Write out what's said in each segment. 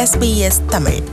SBS Tamil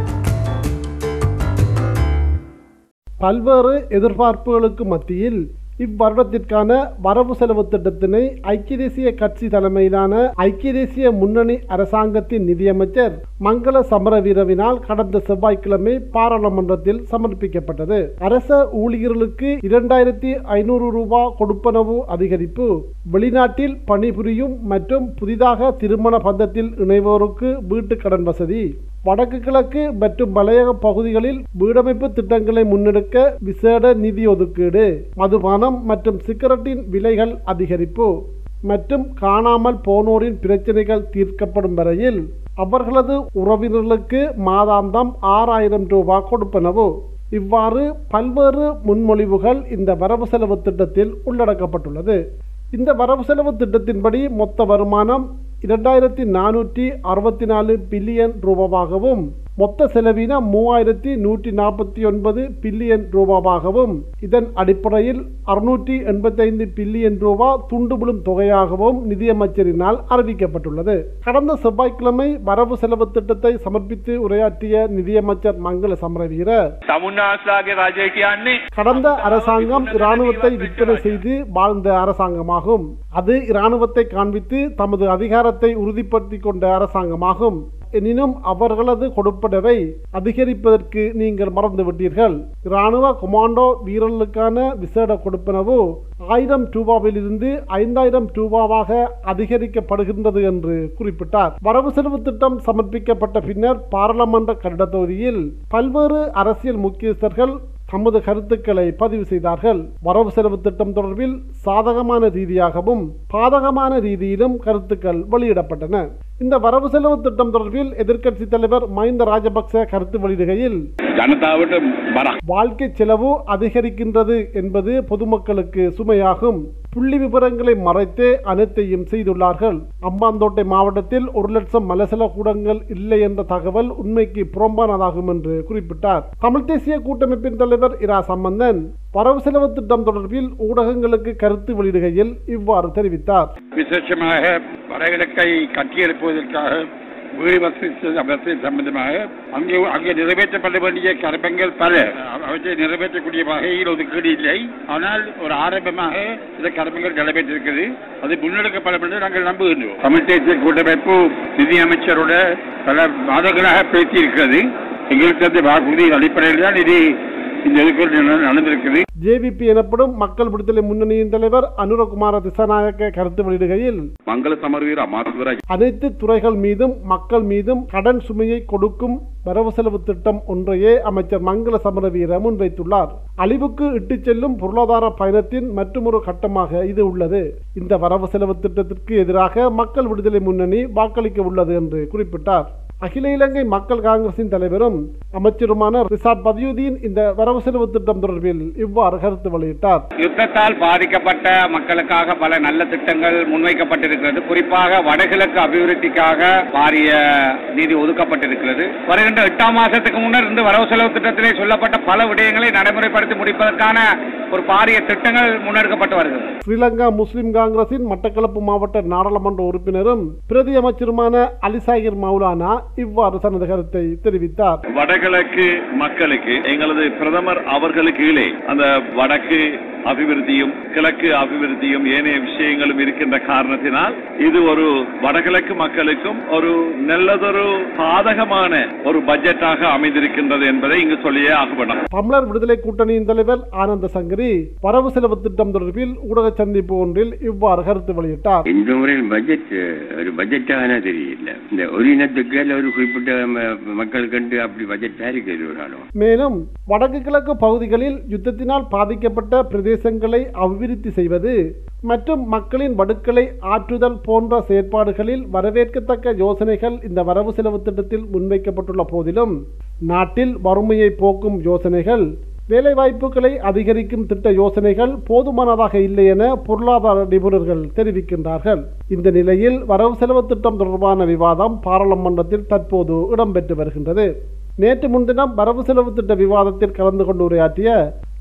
பல்வேறு எதிர்பார்ப்புகளுக்கு மத்தியில் இவ்வருடத்திற்கான வரவு செலவு திட்டத்தினை ஐக்கிய தேசிய கட்சி தலைமையிலான ஐக்கிய தேசிய முன்னணி அரசாங்கத்தின் நிதியமைச்சர் மங்கள சமரவீரவினால் கடந்த செவ்வாய்க்கிழமை பாராளுமன்றத்தில் சமர்ப்பிக்கப்பட்டது அரச ஊழியர்களுக்கு இரண்டாயிரத்தி ஐநூறு ரூபாய் கொடுப்பனவு அதிகரிப்பு வெளிநாட்டில் பணிபுரியும் மற்றும் புதிதாக திருமண பந்தத்தில் இணைவோருக்கு வீட்டுக் கடன் வசதி வடக்கு கிழக்கு மற்றும் மலையக பகுதிகளில் வீடமைப்பு திட்டங்களை முன்னெடுக்க விசேட நிதி ஒதுக்கீடு மதுபானம் மற்றும் சிகரெட்டின் விலைகள் அதிகரிப்பு மற்றும் காணாமல் போனோரின் பிரச்சனைகள் தீர்க்கப்படும் வரையில் அவர்களது உறவினர்களுக்கு மாதாந்தம் ஆறாயிரம் ரூபாய் கொடுப்பனவு இவ்வாறு பல்வேறு முன்மொழிவுகள் இந்த வரவு செலவு திட்டத்தில் உள்ளடக்கப்பட்டுள்ளது இந்த வரவு செலவு திட்டத்தின்படி மொத்த வருமானம் இரண்டாயிரத்தி நானூற்றி அறுபத்தி நாலு பில்லியன் ரூபாவாகவும் மொத்த செலவினம் மூவாயிரத்தி நூற்றி நாற்பத்தி ஒன்பது பில்லியன் ரூபாவாகவும் இதன் அடிப்படையில் அறுநூற்றி எண்பத்தைந்து பில்லியன் ரூபா துண்டு விழும் தொகையாகவும் நிதியமைச்சரினால் அறிவிக்கப்பட்டுள்ளது கடந்த செவ்வாய்க்கிழமை வரவு செலவு திட்டத்தை சமர்ப்பித்து உரையாற்றிய நிதியமைச்சர் மங்கள சமரவீர තමුන්නාස්ලාගේ රජය කියන්නේ கடந்த அரசாங்கம் இராணுவத்தை விற்பனை செய்து வாழ்ந்த அரசாங்கமாகும் அது இராணுவத்தை காண்பித்து தமது அதிகாரத்தை உறுதிப்படுத்திக் கொண்ட அரசாங்கமாகும் எனினும் அவர்களது கொடுப்பனவை அதிகரிப்பதற்கு நீங்கள் மறந்துவிட்டீர்கள் இராணுவ கொமாண்டோ வீரர்களுக்கான விசேட கொடுப்பனவு ஆயிரம் ரூபாவிலிருந்து ஐந்தாயிரம் ரூபாவாக அதிகரிக்கப்படுகின்றது என்று குறிப்பிட்டார் வரவு செலவு திட்டம் சமர்ப்பிக்கப்பட்ட பின்னர் பாராளுமன்ற கட்டிட தொகுதியில் பல்வேறு அரசியல் முக்கியஸ்தர்கள் தமது கருத்துக்களை பதிவு செய்தார்கள் வரவு செலவு திட்டம் தொடர்பில் சாதகமான ரீதியாகவும் பாதகமான ரீதியிலும் கருத்துக்கள் வெளியிடப்பட்டன இந்த வரவு செலவு திட்டம் தொடர்பில் எதிர்க்கட்சி தலைவர் மஹிந்த ராஜபக்ச கருத்து வெளியிடுகையில் ජනතාවට බරක්. வாழ்க்கை செலவு அதிகரிக்கின்றது என்பது பொதுமக்களுக்கு சுமையாகும் புள்ளி விவரங்களை மறைத்தே அனைத்தையும் செய்துள்ளார்கள் அம்பாந்தோட்டை மாவட்டத்தில் ஒரு லட்சம் மலசல கூடங்கள் இல்லை என்ற தகவல் உண்மைக்கு புறம்பானதாகும் என்று குறிப்பிட்டார் தமிழ் தேசிய கூட்டமைப்பின் தலைவர் இரா சம்பந்தன் வரவு செலவு திட்டம் தொடர்பில் ஊடகங்களுக்கு கருத்து வெளியிடுகையில் இவ்வாறு தெரிவித்தார் விசேஷமாக வடகிழக்கை கட்டியெழுப்புவதற்காக வீடு வசதி வசதி சம்பந்தமாக அங்கே அங்கே நிறைவேற்றப்பட வேண்டிய கடமைகள் பல அவற்றை நிறைவேற்றக்கூடிய வகையில் ஒதுக்கீடு இல்லை ஆனால் ஒரு ஆரம்பமாக இந்த கடமைகள் நிறைவேற்றிருக்கிறது அது முன்னெடுக்கப்படும் என்று நாங்கள் நம்புகின்றோம் தமிழ் தேசிய கூட்டமைப்பு நிதி அமைச்சரோட பல மாதங்களாக பேசியிருக்கிறது எங்களுக்கு அந்த வாக்குறுதியின் அடிப்படையில் தான் இது இந்த ஒதுக்கீடு நடந்திருக்கிறது ஜேவிபி எனப்படும் மக்கள் விடுதலை முன்னணியின் தலைவர் அனுரகுமார திசாநாயக்க கருத்து வெளியிடுகையில் மங்கள சமர்வீர அமாசுவர அனைத்து துறைகள் மீதும் மக்கள் மீதும் கடன் சுமையை கொடுக்கும் வரவு செலவு திட்டம் ஒன்றையே அமைச்சர் மங்கள சமரவீர முன்வைத்துள்ளார் அழிவுக்கு இட்டுச் செல்லும் பொருளாதார பயணத்தின் மற்றொரு கட்டமாக இது உள்ளது இந்த வரவு செலவு திட்டத்திற்கு எதிராக மக்கள் விடுதலை முன்னணி வாக்களிக்க உள்ளது என்று குறிப்பிட்டார் அகில இலங்கை மக்கள் காங்கிரசின் தலைவரும் அமைச்சருமான ரிசாட் பதியுதீன் இந்த வரவு செலவு திட்டம் தொடர்பில் இவ்வாறு கருத்து வெளியிட்டார் யுத்தத்தால் பாதிக்கப்பட்ட மக்களுக்காக பல நல்ல திட்டங்கள் முன்வைக்கப்பட்டிருக்கிறது குறிப்பாக வடகிழக்கு அபிவிருத்திக்காக பாரிய நிதி ஒதுக்கப்பட்டிருக்கிறது வருகின்ற எட்டாம் மாசத்துக்கு முன்னர் இருந்து வரவு செலவு திட்டத்திலே சொல்லப்பட்ட பல விடயங்களை நடைமுறைப்படுத்தி முடிப்பதற்கான ஒரு பாரிய திட்டங்கள் முன்னெடுக்கப்பட்டு வருகிறது ஸ்ரீலங்கா முஸ்லிம் காங்கிரசின் மட்டக்களப்பு மாவட்ட நாடாளுமன்ற உறுப்பினரும் பிரதி அமைச்சருமான அலிசாகிர் மௌலானா இவ்வாறு தனது கருத்தை தெரிவித்தார் வடகிழக்கு மக்களுக்கு எங்களது பிரதமர் அவர்களுக்கு கீழே அந்த வடக்கு அபிவிருத்தியும் கிழக்கு அபிவிருத்தியும் ஏனைய விஷயங்களும் இருக்கின்ற காரணத்தினால் இது ஒரு வடகிழக்கு மக்களுக்கும் ஒரு நல்லதொரு பாதகமான ஒரு பட்ஜெட்டாக அமைந்திருக்கின்றது என்பதை இங்கு சொல்லியே ஆகப்படும் தமிழர் விடுதலை கூட்டணியின் தலைவர் ஆனந்த சங்கரி வரவு செலவு திட்டம் தொடர்பில் ஊடக சந்திப்பு ஒன்றில் இவ்வாறு கருத்து வெளியிட்டார் இந்த முறையில் பட்ஜெட் ஒரு பட்ஜெட்டாக தெரியல இந்த ஒரு இனத்துக்கு அல்ல ஒரு குறிப்பிட்ட ம- மக்களுக்கு அப்படி பட்ஜெட் தயாரிக்கிறது ஒரு ஆளும் மேலும் வடக்கு கிழக்கு பகுதிகளில் யுத்தத்தினால் பாதிக்கப்பட்ட பிரதேசங்களை அபிவிருத்தி செய்வது மற்றும் மக்களின் வடுக்களை ஆற்றுதல் போன்ற செயற்பாடுகளில் வரவேற்கத்தக்க யோசனைகள் இந்த வரவு செலவு திட்டத்தில் முன்வைக்கப்பட்டுள்ள போதிலும் நாட்டில் வறுமையை போக்கும் யோசனைகள் வேலைவாய்ப்புகளை அதிகரிக்கும் திட்ட யோசனைகள் போதுமானதாக இல்லை என பொருளாதார நிபுணர்கள் தெரிவிக்கின்றார்கள் இந்த நிலையில் வரவு செலவு திட்டம் தொடர்பான விவாதம் பாராளுமன்றத்தில் தற்போது இடம்பெற்று வருகின்றது நேற்று முன்தினம் வரவு செலவு திட்ட விவாதத்தில் கலந்து கொண்டு உரையாற்றிய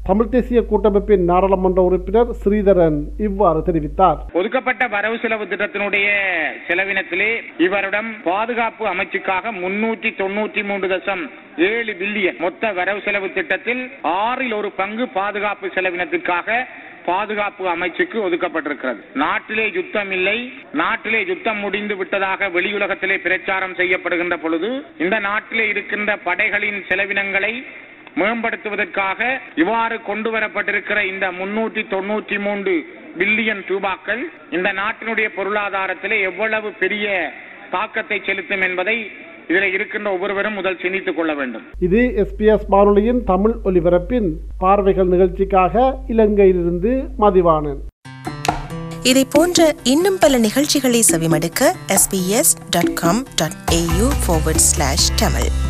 தமிழ் தேசிய கூட்டமைப்பின் நாடாளுமன்ற உறுப்பினர் ஸ்ரீதரன் இவ்வாறு தெரிவித்தார் ஒதுக்கப்பட்ட வரவு செலவு திட்டத்தினுடைய செலவினத்திலே இவரிடம் பாதுகாப்பு அமைச்சுக்காக முன்னூற்றி தொண்ணூற்றி மூன்று தசம் ஏழு பில்லியன் மொத்த வரவு செலவு திட்டத்தில் ஆறில் ஒரு பங்கு பாதுகாப்பு செலவினத்திற்காக பாதுகாப்பு அமைச்சுக்கு ஒதுக்கப்பட்டிருக்கிறது நாட்டிலே யுத்தம் இல்லை நாட்டிலே யுத்தம் முடிந்து விட்டதாக வெளியுலகத்திலே பிரச்சாரம் செய்யப்படுகின்ற பொழுது இந்த நாட்டிலே இருக்கின்ற படைகளின் செலவினங்களை மேம்படுத்துவதற்காக இவ்வாறு கொண்டு வரப்பட்டிருக்கிற இந்த முன்னூற்றி தொண்ணூற்றி மூன்று பில்லியன் ரூபாக்கள் இந்த நாட்டினுடைய பொருளாதாரத்திலே எவ்வளவு பெரிய தாக்கத்தை செலுத்தும் என்பதை இதில் இருக்கின்ற ஒவ்வொருவரும் முதல் சிந்தித்துக் கொள்ள வேண்டும் இது எஸ்பிஎஸ் வானொலியின் தமிழ் ஒலிபரப்பின் பார்வைகள் நிகழ்ச்சிக்காக இலங்கையிலிருந்து மதிவாணன் இதை போன்ற இன்னும் பல நிகழ்ச்சிகளை செவிமடுக்க sbs.com.au forward slash tamil